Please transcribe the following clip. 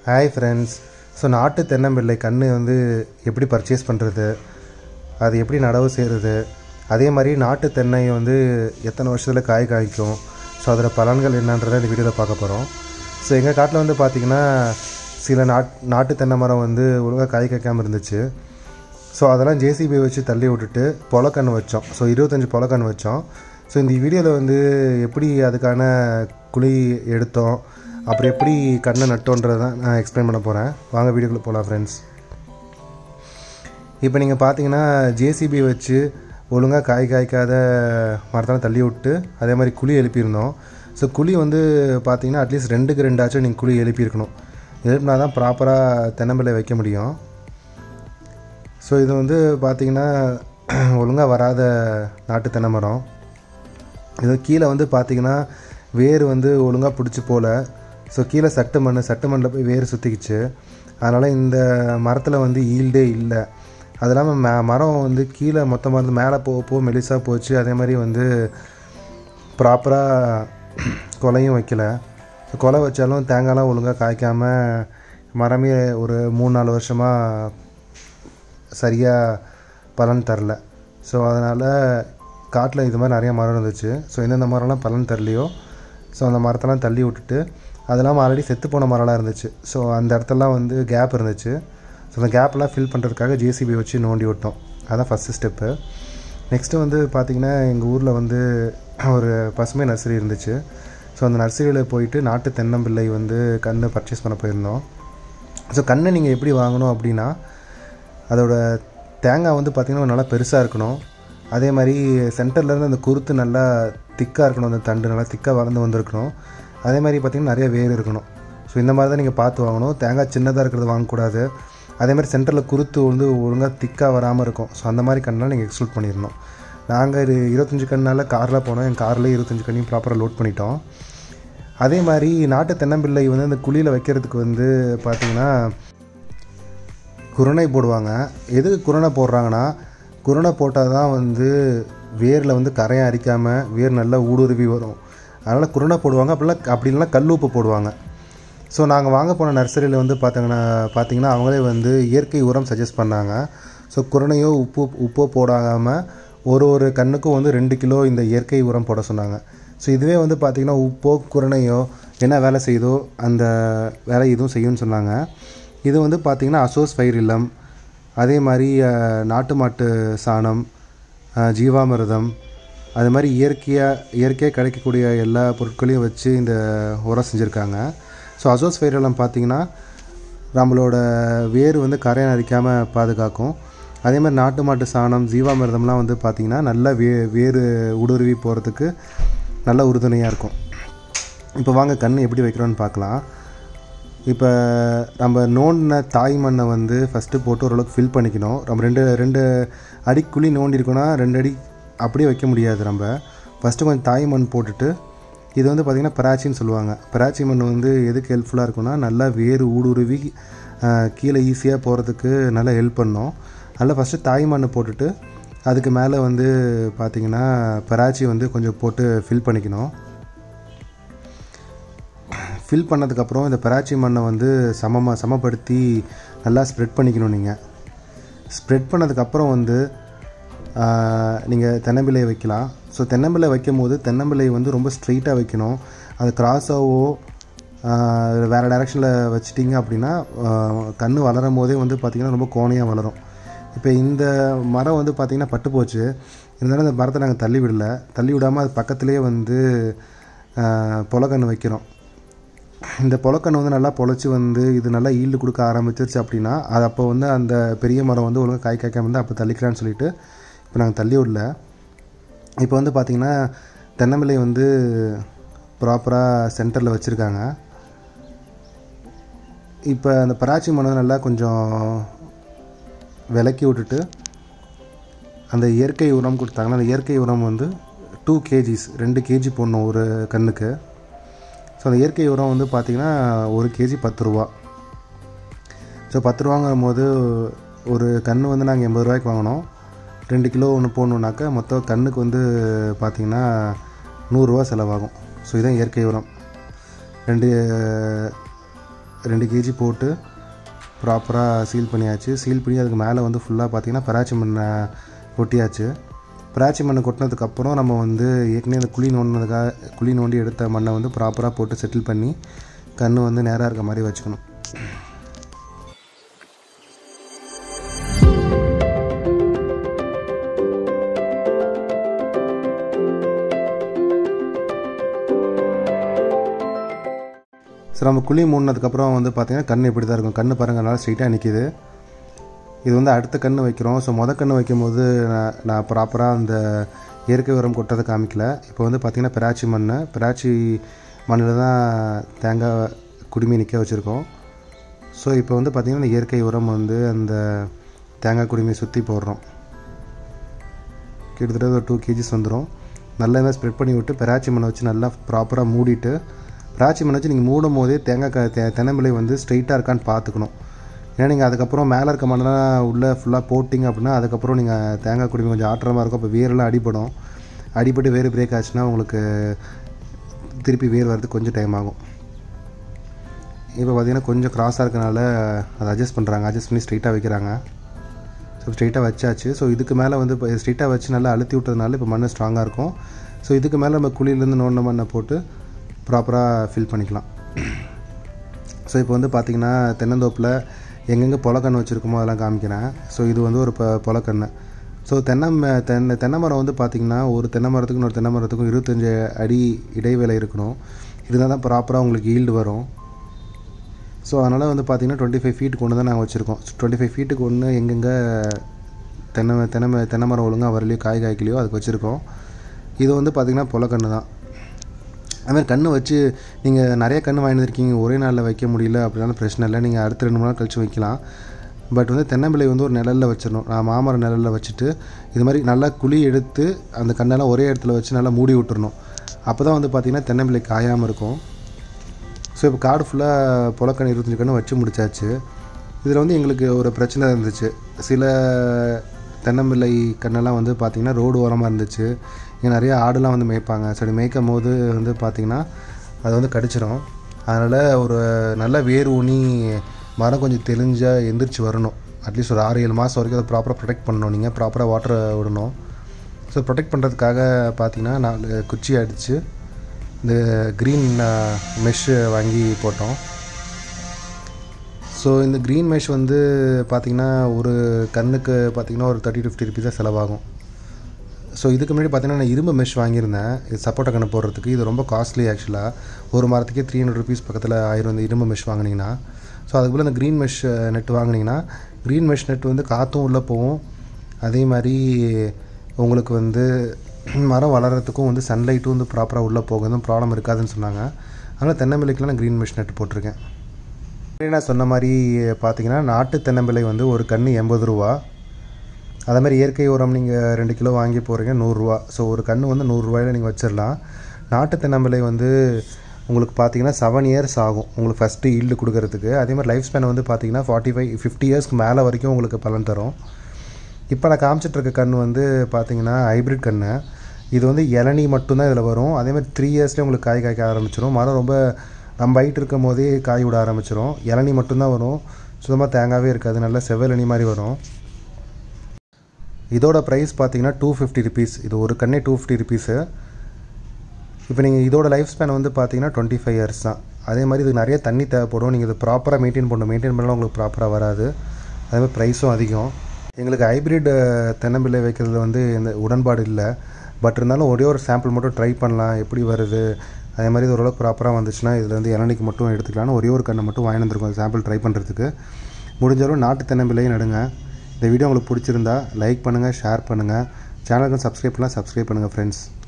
hi friends so நாட்டு தென்னம்பிள்ளை கன்று வந்து எப்படி பர்ச்சேஸ் பண்ணுறது அது எப்படி நடவு செய்கிறது அதே மாதிரி நாட்டு தென்னை வந்து எத்தனை வருஷத்தில் காய் காய்க்கும் ஸோ அதோட பலன்கள் என்னன்றதை இந்த வீடியோவில் பார்க்க போகிறோம் ஸோ எங்கள் காட்டில் வந்து பார்த்திங்கன்னா சில நாட் நாட்டு தென்னை மரம் வந்து ஒழுங்காக காய் காய்க்காமல் இருந்துச்சு ஸோ அதெல்லாம் ஜேசிபி வச்சு தள்ளி விட்டுட்டு பொலக்கன்று வச்சோம் ஸோ இருபத்தஞ்சி பொலக்கன்று வச்சோம் ஸோ இந்த வீடியோவில் வந்து எப்படி அதுக்கான குழி எடுத்தோம் அப்புறம் எப்படி கண்ணை நட்டோன்றதை தான் நான் எக்ஸ்பிளைன் பண்ண போகிறேன் வாங்க வீடியோக்குள்ளே போகலாம் ஃப்ரெண்ட்ஸ் இப்போ நீங்கள் பார்த்தீங்கன்னா ஜேசிபி வச்சு ஒழுங்காக காய் காய்க்காத மரத்தெல்லாம் தள்ளி விட்டு அதே மாதிரி குழி எழுப்பியிருந்தோம் ஸோ குழி வந்து பார்த்தீங்கன்னா அட்லீஸ்ட் ரெண்டுக்கு ரெண்டாச்சும் நீங்கள் குழி எழுப்பியிருக்கணும் எழுப்பினா தான் ப்ராப்பராக தென்னம்பிள்ளை வைக்க முடியும் ஸோ இது வந்து பார்த்திங்கன்னா ஒழுங்காக வராத நாட்டு தென்னை மரம் இது கீழே வந்து பார்த்திங்கன்னா வேர் வந்து ஒழுங்காக பிடிச்சி போகல ஸோ கீழே சட்டு மண் சட்டு மண்ணில் போய் வேர் சுற்றிக்கிச்சு அதனால் இந்த மரத்தில் வந்து ஈல்டே இல்லை அது இல்லாமல் மே மரம் வந்து கீழே மொத்தமாக வந்து மேலே போக போக மெலிசாக போச்சு அதே மாதிரி வந்து ப்ராப்பராக கொலையும் வைக்கல ஸோ கொலை வச்சாலும் தேங்காய்லாம் ஒழுங்காக காய்க்காமல் மரமே ஒரு மூணு நாலு வருஷமாக சரியாக பலன் தரல ஸோ அதனால் காட்டில் இது மாதிரி நிறைய மரம் இருந்துச்சு ஸோ எந்தெந்த மரம்லாம் பலன் தரலையோ ஸோ அந்த மரத்தெல்லாம் தள்ளி விட்டுட்டு அது இல்லாமல் ஆல்ரெடி செத்து போன மரம்லாம் இருந்துச்சு ஸோ அந்த இடத்துலலாம் வந்து கேப் இருந்துச்சு ஸோ அந்த கேப்லாம் ஃபில் பண்ணுறதுக்காக ஜேசிபி வச்சு நோண்டி விட்டோம் அதான் ஃபஸ்ட்டு ஸ்டெப்பு நெக்ஸ்ட்டு வந்து பார்த்திங்கன்னா எங்கள் ஊரில் வந்து ஒரு பசுமை நர்சரி இருந்துச்சு ஸோ அந்த நர்சரியில் போயிட்டு நாட்டு தென்னம்பிள்ளை வந்து கன்று பர்ச்சேஸ் பண்ண போயிருந்தோம் ஸோ கன்று நீங்கள் எப்படி வாங்கணும் அப்படின்னா அதோட தேங்காய் வந்து பார்த்திங்கன்னா நல்லா பெருசாக இருக்கணும் அதே மாதிரி சென்டர்லேருந்து அந்த குருத்து நல்லா திக்காக இருக்கணும் அந்த தண்டு நல்லா திக்காக வளர்ந்து வந்திருக்கணும் அதே மாதிரி பார்த்திங்கன்னா நிறைய வேர் இருக்கணும் ஸோ இந்த மாதிரி தான் நீங்கள் பார்த்து வாங்கணும் தேங்காய் சின்னதாக இருக்கிறது வாங்கக்கூடாது அதே மாதிரி சென்டரில் குருத்து வந்து ஒழுங்காக திக்காக வராமல் இருக்கும் ஸோ அந்த மாதிரி கண்ணெலாம் நீங்கள் எக்ஸ்க்ளூட் பண்ணிடணும் நாங்கள் இது இருபத்தஞ்சி கண்ணால் காரில் போனோம் என் காரில் இருபத்தஞ்சி கண்ணையும் ப்ராப்பராக லோட் பண்ணிட்டோம் அதே மாதிரி நாட்டு தென்னம்பிள்ளை வந்து அந்த குழியில் வைக்கிறதுக்கு வந்து பார்த்திங்கன்னா குருணை போடுவாங்க எதுக்கு குருணை போடுறாங்கன்னா குருணை போட்டால் தான் வந்து வேரில் வந்து கரையை அரிக்காமல் வேர் நல்லா ஊடுருவி வரும் அதனால் குருணை போடுவாங்க அப்படிலாம் அப்படி இல்லைனா கல் உப்பு போடுவாங்க ஸோ நாங்கள் வாங்க போன நர்சரியில் வந்து பார்த்தீங்கன்னா பார்த்தீங்கன்னா அவங்களே வந்து இயற்கை உரம் சஜஸ்ட் பண்ணாங்க ஸோ குருணையோ உப்பு உப்போ போடாமல் ஒரு ஒரு கண்ணுக்கும் வந்து ரெண்டு கிலோ இந்த இயற்கை உரம் போட சொன்னாங்க ஸோ இதுவே வந்து பார்த்திங்கன்னா உப்போ குருணையோ என்ன வேலை செய்யுதோ அந்த வேலை இதுவும் செய்யும்னு சொன்னாங்க இது வந்து பார்த்திங்கன்னா அசோஸ் ஃபைர் இல்லம் அதே மாதிரி நாட்டு மாட்டு சாணம் ஜீவாமிர்தம் அது மாதிரி இயற்கையாக இயற்கையாக கிடைக்கக்கூடிய எல்லா பொருட்களையும் வச்சு இந்த உரம் செஞ்சுருக்காங்க ஸோ அசோஸ் ஃபைர் இல்லம் பார்த்திங்கன்னா நம்மளோட வேர் வந்து கரையை அரிக்காமல் பாதுகாக்கும் அதே மாதிரி நாட்டு மாட்டு சாணம் ஜீவாமிர்தம்லாம் வந்து பார்த்திங்கன்னா நல்லா வே வேறு ஊடுருவி போகிறதுக்கு நல்ல உறுதுணையாக இருக்கும் இப்போ வாங்க கண் எப்படி வைக்கிறோன்னு பார்க்கலாம் இப்போ நம்ம நோண்டின தாய் மண்ணை வந்து ஃபஸ்ட்டு போட்டு ஓரளவுக்கு ஃபில் பண்ணிக்கணும் நம்ம ரெண்டு ரெண்டு அடி குழி நோண்டிருக்கோன்னா ரெண்டு அடி அப்படியே வைக்க முடியாது நம்ம ஃபஸ்ட்டு கொஞ்சம் தாய் மண் போட்டுட்டு இது வந்து பார்த்திங்கன்னா பராச்சின்னு சொல்லுவாங்க பராச்சி மண் வந்து எதுக்கு ஹெல்ப்ஃபுல்லாக இருக்குன்னா நல்லா வேறு ஊடுருவி கீழே ஈஸியாக போகிறதுக்கு நல்லா ஹெல்ப் பண்ணும் அதில் ஃபஸ்ட்டு தாய் மண் போட்டுட்டு அதுக்கு மேலே வந்து பார்த்திங்கன்னா பராச்சி வந்து கொஞ்சம் போட்டு ஃபில் பண்ணிக்கணும் ஃபில் பண்ணதுக்கப்புறம் இந்த பராச்சி மண்ணை வந்து சமமாக சமப்படுத்தி நல்லா ஸ்ப்ரெட் பண்ணிக்கணும் நீங்கள் ஸ்ப்ரெட் பண்ணதுக்கப்புறம் வந்து நீங்கள் தென்னம்பிள்ளை வைக்கலாம் ஸோ தென்னம்பிள்ளை வைக்கும் போது தென்னம்பிள்ளை வந்து ரொம்ப ஸ்ட்ரெயிட்டாக வைக்கணும் அது கிராஸாவோ வேறு டைரெக்ஷனில் வச்சிட்டிங்க அப்படின்னா கன்று வளரும் போதே வந்து பார்த்திங்கன்னா ரொம்ப கோணையாக வளரும் இப்போ இந்த மரம் வந்து பார்த்திங்கன்னா பட்டு போச்சு இருந்தாலும் இந்த மரத்தை நாங்கள் தள்ளி விடல தள்ளி விடாமல் அது பக்கத்துலேயே வந்து பொலக்கன்று வைக்கிறோம் இந்த பொலக்கன்று வந்து நல்லா பொழைச்சி வந்து இது நல்லா ஈல்டு கொடுக்க ஆரம்பிச்சிருச்சு அப்படின்னா அது அப்போ வந்து அந்த பெரிய மரம் வந்து ஒழுங்காக காய் காய்க்காம வந்து அப்போ தள்ளிக்கலான்னு சொல்லிட்டு இப்போ நாங்கள் தள்ளி விடல இப்போ வந்து பார்த்திங்கன்னா தென்னம்பிள்ளை வந்து ப்ராப்பராக சென்டரில் வச்சுருக்காங்க இப்போ அந்த பராச்சி மரம் நல்லா கொஞ்சம் விலக்கி விட்டுட்டு அந்த இயற்கை உரம் கொடுத்தாங்கன்னா அந்த இயற்கை உரம் வந்து டூ கேஜிஸ் ரெண்டு கேஜி போடணும் ஒரு கண்ணுக்கு ஸோ அந்த இயற்கை உரம் வந்து பார்த்திங்கன்னா ஒரு கேஜி பத்து ரூபா ஸோ பத்து ரூபாங்கும் போது ஒரு கன்று வந்து நாங்கள் எண்பது ரூபாய்க்கு வாங்கினோம் ரெண்டு கிலோ ஒன்று போடணுன்னாக்கா மொத்தம் கண்ணுக்கு வந்து பார்த்திங்கன்னா நூறுரூவா செலவாகும் ஸோ இதுதான் இயற்கை உரம் ரெண்டு ரெண்டு கேஜி போட்டு ப்ராப்பராக சீல் பண்ணியாச்சு சீல் பண்ணி அதுக்கு மேலே வந்து ஃபுல்லாக பார்த்தீங்கன்னா பராச்சி மண்ணை கொட்டியாச்சு பராச்சி மண்ணை கொட்டினதுக்கப்புறம் நம்ம வந்து ஏற்கனவே அந்த குழி நோண்டினதுக்காக குழி நோண்டி எடுத்த மண்ணை வந்து ப்ராப்பராக போட்டு செட்டில் பண்ணி கன்று வந்து நேராக இருக்க மாதிரி வச்சுக்கணும் ஸோ நம்ம குழி மூடினதுக்கப்புறம் வந்து பார்த்திங்கன்னா கண் இப்படி தான் இருக்கும் கண் பாருங்கள் நல்லா ஸ்ட்ரைட்டாக நிற்கிது இது வந்து அடுத்த கன்று வைக்கிறோம் ஸோ மொதல் கன்று வைக்கும்போது நான் நான் ப்ராப்பராக அந்த இயற்கை உரம் கொட்டதை காமிக்கல இப்போ வந்து பார்த்திங்கன்னா பிராச்சி மண் பிராச்சி மண்ணில் தான் தேங்காய் குடுமி நிற்க வச்சுருக்கோம் ஸோ இப்போ வந்து பார்த்திங்கன்னா இந்த இயற்கை உரம் வந்து அந்த தேங்காய் குடுமியை சுற்றி போடுறோம் கிட்டத்தட்ட ஒரு டூ கேஜிஸ் வந்துடும் நல்லா இதாக ஸ்ப்ரெட் பண்ணி விட்டு பெராச்சி மண்ணை வச்சு நல்லா ப்ராப்பராக மூடிட்டு பெராச்சி மண்ணை வச்சு நீங்கள் மூடும் போதே தேங்காய் க தெ தென்னம்பிள்ளை வந்து ஸ்ட்ரைட்டாக இருக்கான்னு பார்த்துக்கணும் ஏன்னா நீங்கள் அதுக்கப்புறம் மேலே இருக்க மண்ணெல்லாம் உள்ளே ஃபுல்லாக போட்டிங்க அப்படின்னா அதுக்கப்புறம் நீங்கள் தேங்காய் குடிமை கொஞ்சம் ஆட்டுறமாக இருக்கும் அப்போ வேரெல்லாம் அடிபடும் அடிபட்டு வேறு பிரேக் ஆச்சுன்னா உங்களுக்கு திருப்பி வேர் வரதுக்கு கொஞ்சம் டைம் ஆகும் இப்போ பார்த்தீங்கன்னா கொஞ்சம் கிராஸாக இருக்கனால அதை அட்ஜஸ்ட் பண்ணுறாங்க அட்ஜஸ்ட் பண்ணி ஸ்ட்ரைட்டாக வைக்கிறாங்க ஸோ ஸ்ட்ரைட்டாக வச்சாச்சு ஸோ இதுக்கு மேலே வந்து இப்போ ஸ்ட்ரைட்டாக வச்சு நல்லா அழுத்தி விட்டதுனால இப்போ மண் ஸ்ட்ராங்காக இருக்கும் ஸோ இதுக்கு மேலே நம்ம குழியிலேருந்து நோண்டின மண்ணை போட்டு ப்ராப்பராக ஃபில் பண்ணிக்கலாம் ஸோ இப்போ வந்து பார்த்திங்கன்னா தென்னந்தோப்பில் எங்கெங்கே பொலக்கன்று வச்சுருக்கோமோ அதெல்லாம் காமிக்கிறேன் ஸோ இது வந்து ஒரு பொ பொலக்கன்று ஸோ தென்னை ம- தென்னை தென்னை மரம் வந்து பார்த்திங்கன்னா ஒரு தென்னை மரத்துக்கும் இன்னொரு தென்னை மரத்துக்கும் இருபத்தஞ்சி அடி இடைவேளை இருக்கணும் இருந்தால் தான் ப்ராப்பராக உங்களுக்கு ஈல்டு வரும் ஸோ அதனால் வந்து பார்த்திங்கன்னா டுவெண்ட்டி ஃபைவ் ஃபீட்டுக்கு ஒன்று தான் நாங்கள் வச்சுருக்கோம் டுவெண்ட்டி ஃபைவ் ஃபீட்டுக்கு ஒன்று எங்கெங்கே தென்னை தென்னை ம- தென்னை மரம் ஒழுங்காக வரலையோ காய் காய்க்கலையோ அதுக்கு வச்சுருக்கோம் இது வந்து பார்த்திங்கன்னா பொலக்கன்று தான் அதுமாதிரி கன்று வச்சு நீங்கள் நிறைய கன்று வாங்கி வந்திருக்கீங்க ஒரே நாளில் வைக்க முடியல அப்படின்னாலும் பிரச்சனை இல்லை நீங்கள் அடுத்த ரெண்டு மூணு நாள் கழிச்சு வைக்கலாம் பட் வந்து தென்னம்பிள்ளை வந்து ஒரு நிழலில் வச்சிடணும் நான் மாமரம் நிழலில் வச்சுட்டு இது மாதிரி நல்லா குழி எடுத்து அந்த கண்ணெல்லாம் ஒரே இடத்துல வச்சு நல்லா மூடி விட்டுறணும் அப்போ தான் வந்து பார்த்திங்கன்னா தென்னம்பிள்ளை காயாமல் இருக்கும் ஸோ இப்போ காடு ஃபுல்லாக புலக்கண் இருபத்தஞ்சி கன்று வச்சு முடிச்சாச்சு இதில் வந்து எங்களுக்கு ஒரு பிரச்சனை இருந்துச்சு சில தென்னம்பிள்ளை கண்ணெல்லாம் வந்து பார்த்திங்கன்னா ரோடு ஓரமாக இருந்துச்சு இங்கே நிறைய ஆடுலாம் வந்து மேய்ப்பாங்க சரி மேய்க்கும் போது வந்து பார்த்திங்கன்னா அது வந்து கடிச்சிடும் அதனால் ஒரு நல்ல வேர் ஊனி மரம் கொஞ்சம் தெளிஞ்சால் எந்திரிச்சு வரணும் அட்லீஸ்ட் ஒரு ஆறு ஏழு மாதம் வரைக்கும் அதை ப்ராப்பராக ப்ரொடெக்ட் பண்ணணும் நீங்கள் ப்ராப்பராக வாட்டரை விடணும் ஸோ ப்ரொடெக்ட் பண்ணுறதுக்காக பார்த்தீங்கன்னா நாலு குச்சி அடித்து இந்த க்ரீன் மெஷ் வாங்கி போட்டோம் ஸோ இந்த க்ரீன் மெஷ் வந்து பார்த்திங்கன்னா ஒரு கண்ணுக்கு பார்த்திங்கன்னா ஒரு தேர்ட்டி டு ஃபிஃப்டி ருபீஸாக செலவாகும் ஸோ இதுக்கு முன்னாடி பார்த்தீங்கன்னா நான் இரும்பு மெஷ் வாங்கியிருந்தேன் இது சப்போட்டா கண்ணு போடுறதுக்கு இது ரொம்ப காஸ்ட்லி ஆக்சுவலாக ஒரு மரத்துக்கே த்ரீ ஹண்ட்ரட் ருபீஸ் பக்கத்தில் ஆயிரம் இந்த இரும்பு மெஷ் வாங்கினீங்கன்னா ஸோ அதுக்கு போல் இந்த க்ரீன் மெஷ் நெட் வாங்கினீங்கன்னா க்ரீன் மெஷ் நெட் வந்து காற்றும் உள்ளே போகும் அதே மாதிரி உங்களுக்கு வந்து மரம் வளர்கிறதுக்கும் வந்து சன்லைட்டும் வந்து ப்ராப்பராக உள்ளே போகும் எதுவும் ப்ராப்ளம் இருக்காதுன்னு சொன்னாங்க அதனால் தென்னம்பிள்ளைக்கெலாம் நான் க்ரீன் மெஷ் நெட் போட்டிருக்கேன் முன்னாடி நான் சொன்ன மாதிரி பார்த்தீங்கன்னா நாட்டு தென்னம்பிள்ளை வந்து ஒரு கன்று எண்பது ரூபா அதே மாதிரி இயற்கை உரம் நீங்கள் ரெண்டு கிலோ வாங்கி போகிறீங்க நூறுரூவா ஸோ ஒரு கன்று வந்து நூறுரூவாயில் நீங்கள் வச்சிடலாம் நாட்டு தென்னம்பிள்ளை வந்து உங்களுக்கு பார்த்தீங்கன்னா செவன் இயர்ஸ் ஆகும் உங்களுக்கு ஃபஸ்ட்டு ஈல்டு கொடுக்கறதுக்கு அதே மாதிரி லைஃப் ஸ்பேன் வந்து பார்த்தீங்கன்னா ஃபார்ட்டி ஃபைவ் ஃபிஃப்டி இயர்ஸ்க்கு மேலே வரைக்கும் உங்களுக்கு பலன் தரும் இப்போ நான் காமிச்சிட்டு இருக்க கன்று வந்து பார்த்தீங்கன்னா ஹைப்ரிட் கன்று இது வந்து இளநீ மட்டும்தான் இதில் வரும் அதே மாதிரி த்ரீ இயர்ஸ்லேயே உங்களுக்கு காய் காய்க்க ஆரம்பிச்சிடும் மரம் ரொம்ப நம்ம ஹைட் இருக்கும் போதே காய் விட ஆரம்பிச்சிடும் இளநீ மட்டும்தான் வரும் சுத்தமாக தேங்காவே இருக்காது நல்லா செவ்வெளநீ மாதிரி வரும் இதோட ப்ரைஸ் பார்த்தீங்கன்னா டூ ஃபிஃப்டி ருபீஸ் இது ஒரு கண்ணே டூ ஃபிஃப்டி ருபீஸு இப்போ நீங்கள் இதோட லைஃப் ஸ்பேன் வந்து பார்த்தீங்கன்னா டுவெண்ட்டி ஃபைவ் இயர்ஸ் தான் அதே மாதிரி இதுக்கு நிறைய தண்ணி தேவைப்படும் நீங்கள் இது ப்ராப்பராக மெயின்டைன் பண்ணணும் மெயின்டைன் பண்ணலாம் உங்களுக்கு ப்ராப்பராக வராது அதே மாதிரி ப்ரைஸும் அதிகம் எங்களுக்கு ஹைப்ரிட் தென்னம்பிள்ளை வைக்கிறதுல வந்து எந்த உடன்பாடு இல்லை பட் இருந்தாலும் ஒரே ஒரு சாம்பிள் மட்டும் ட்ரை பண்ணலாம் எப்படி வருது அதே மாதிரி இது ஓரளவுக்கு ப்ராப்பராக வந்துச்சுன்னா இதில் வந்து இளநிக்கு மட்டும் எடுத்துக்கலாம்னு ஒரே ஒரு கண்ணை மட்டும் வாங்கி வந்திருக்கோம் சாம்பிள் ட்ரை பண்ணுறதுக்கு முடிஞ்சளவு நாட்டு தென்னம்பிள்ளையும் நடுங்க இந்த வீடியோ உங்களுக்கு பிடிச்சிருந்தா லைக் பண்ணுங்கள் ஷேர் பண்ணுங்கள் சேனலுக்கு சப்ஸ்கிரைப் பண்ணலாம் சப்ஸ்கிரைப் பண்ணுங்கள் ஃப்ரெண்ட்ஸ்